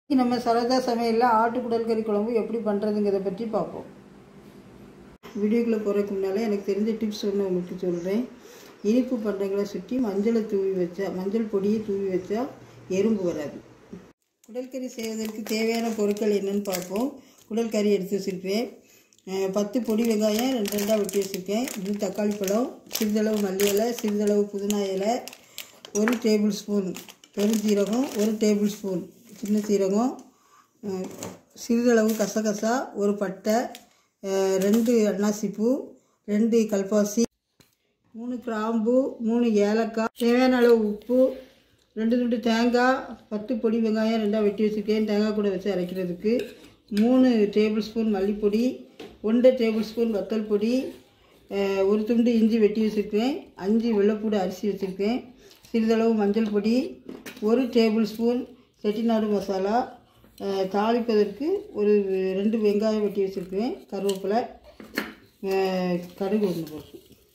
இன்னைக்கு நம்ம சரதா சமையலில் ஆட்டுக்குடல் கறி குழம்பு எப்படி பண்ணுறதுங்கிறத பற்றி பார்ப்போம் வீடியோக்குள்ளே போகிறதுக்கு முன்னால் எனக்கு தெரிஞ்ச டிப்ஸ் ஒன்று உங்களுக்கு சொல்கிறேன் இனிப்பு பண்டங்களை சுற்றி மஞ்சளை தூவி வச்சா மஞ்சள் பொடியை தூவி வச்சா எறும்பு வராது குடல் கறி செய்வதற்கு தேவையான பொருட்கள் என்னன்னு பார்ப்போம் குடல் கறி எடுத்து வச்சுருக்கேன் அஹ் பத்து பொடி வெங்காயம் ரெண்டு ரெண்டாக வெட்டி வச்சுருக்கேன் இது தக்காளி பழம் சிறிதளவு மல்லி இலை சிறிதளவு புதினா இலை ஒரு டேபிள் ஸ்பூன் பெருஞ்சீரகம் ஒரு டேபிள் ஸ்பூன் சின்ன சீரகம் அஹ் சிறிதளவு கசகசா ஒரு பட்டை அஹ் ரெண்டு அன்னாசிப்பூ ரெண்டு கல்பாசி மூணு கிராம்பு மூணு ஏலக்காய் தேவையான அளவு உப்பு ரெண்டு ரெண்டு தேங்காய் பத்து பொடி வெங்காயம் ரெண்டாக வெட்டி வச்சுருக்கேன் தேங்காய் கூட வச்சு அரைக்கிறதுக்கு மூணு டேபிள் ஸ்பூன் மல்லிப்பொடி ஒன்றரை டேபிள் ஸ்பூன் வத்தல் பொடி அஹ் ஒரு துண்டு இஞ்சி வெட்டி வச்சுருக்கேன் அஞ்சு வெள்ளைப்பூடு அரிசி வச்சுருக்கேன் சிறிதளவு மஞ்சள் பொடி ஒரு டேபிள் ஸ்பூன் செட்டிநாடு மசாலா அஹ் தாளிப்பதற்கு ஒரு ரெண்டு வெங்காயம் வெட்டி வச்சுருக்கேன் கருவேப்பிலை அஹ் கடுகு ஒன்று போட்டு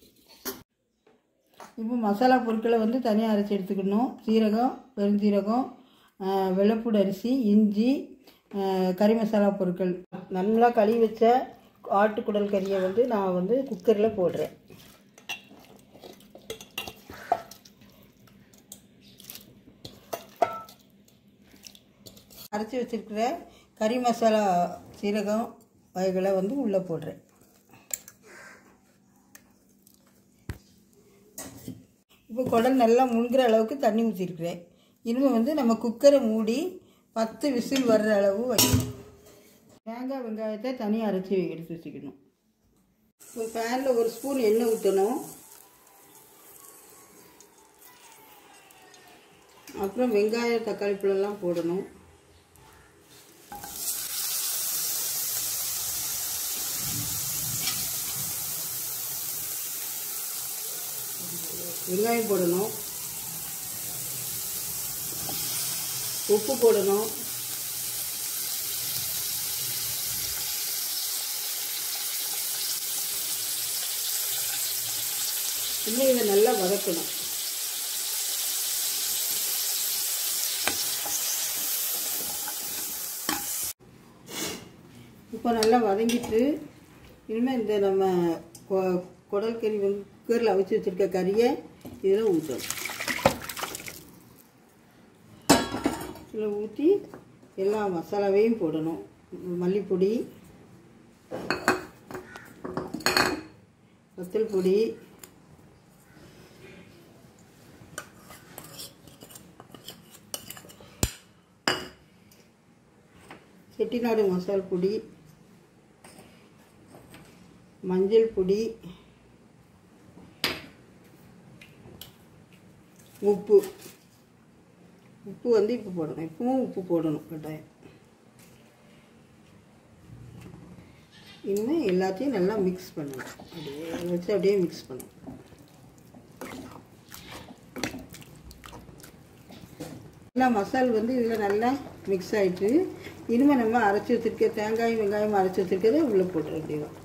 இப்போ மசாலா பொருட்களை வந்து தனியாக அரைச்சி எடுத்துக்கணும் சீரகம் பெருஞ்சீரகம் அஹ் வெள்ளைப்பூடு அரிசி இஞ்சி அஹ் கறி மசாலா பொருட்கள் நல்லா கழுவி வச்ச ஆட்டுக்குடல் கறியை வந்து நான் வந்து குக்கரில் போடுறேன் அரைச்சி வச்சிருக்கிற கறி மசாலா சீரகம் வகைகளை வந்து உள்ளே போடுறேன் இப்போ குடல் நல்லா முழுகிற அளவுக்கு தண்ணி ஊற்றிருக்கிறேன் இனிமேல் வந்து நம்ம குக்கரை மூடி பத்து விசில் வர்ற அளவு வைக்கணும் தேங்காய் வெங்காயத்தை தனியாக அரைச்சி எடுத்து வச்சுக்கணும் ஒரு பேனில் ஒரு ஸ்பூன் எண்ணெய் ஊற்றணும் அப்புறம் வெங்காயம் தக்காளி பழம்லாம் போடணும் வெங்காயம் போடணும் உப்பு போடணும் இன்னும் இதை நல்லா வதக்கணும் இப்போ நல்லா வதங்கிட்டு இனிமேல் இந்த நம்ம கொ- குடல் கறி வந்து குக்கரில் அவிச்சு வச்சுருக்க கறியை இதில் ஊற்றணும் இதில் ஊற்றி எல்லா மசாலாவையும் போடணும் மல்லிப்பொடி வத்தல் பொடி செட்டிநாடு மசால் பொடி மஞ்சள் பொடி உப்பு உப்பு வந்து இப்போ போடணும் இப்பவும் உப்பு போடணும் கட்டாயம் இனிமேல் எல்லாத்தையும் நல்லா மிக்ஸ் பண்ணணும் அப்படியே அதை வச்சு அப்படியே மிக்ஸ் பண்ணணும் எல்லா மசால் வந்து இதில் நல்லா மிக்ஸ் ஆகிட்டு இனிமேல் நம்ம அரைச்சி வச்சுருக்க தேங்காயும் வெங்காயம் அரைச்சி வச்சுருக்கதை உள்ளே போட்டுற வேண்டியதான்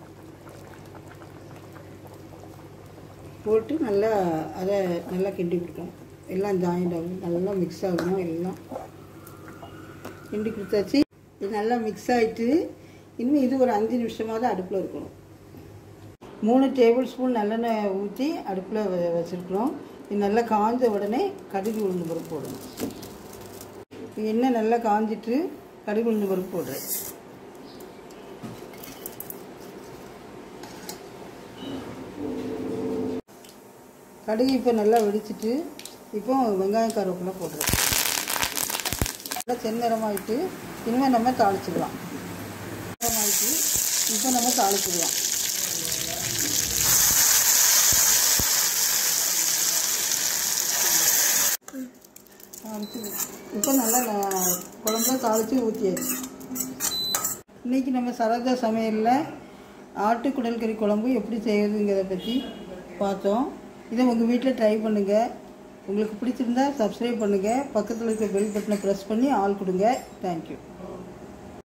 போட்டு நல்லா அதை நல்லா கிண்டி கொடுக்கணும் எல்லாம் ஜாயிண்ட் ஆகும் நல்லா மிக்ஸ் ஆகணும் எல்லாம் கிண்டி கொடுத்தாச்சு இது நல்லா மிக்ஸ் ஆகிட்டு இனிமேல் இது ஒரு அஞ்சு நிமிஷமாவது அடுப்பில் இருக்கணும் மூணு டேபிள் ஸ்பூன் நல்லெண்ணெய் ஊற்றி அடுப்பில் வ- வச்சுருக்குறோம் இது நல்லா காஞ்ச உடனே கடுகு உளுந்து பருப்பு போடணும் எண்ணெய் நல்லா காஞ்சிட்டு கடுகு உளுந்து பருப்பு போடுறேன் கடுகு இப்போ நல்லா வெடிச்சிட்டு இப்போ வெங்காயம் கருவேப்பிலை போடுறேன் நல்லா செந்நிறமாயிட்டு இனிமேல் நம்ம தாளிச்சிடலாம் நிறமாயிட்டு இப்போ நம்ம தாளிச்சிடலாம் தாளிச்சு இப்போ நல்லா ந- குழம்புல தாளித்து ஊற்றியாச்சு இன்றைக்கி நம்ம சரதா சமையலில் ஆட்டு குடல் கறி குழம்பு எப்படி செய்யறதுங்கிறத பற்றி பார்த்தோம் இதை உங்கள் வீட்டில் ட்ரை பண்ணுங்கள் உங்களுக்கு பிடிச்சிருந்தா சப்ஸ்கிரைப் பண்ணுங்கள் பக்கத்தில் இருக்க பெல் பட்டனை ப்ரெஸ் பண்ணி ஆள் கொடுங்க தேங்க்யூ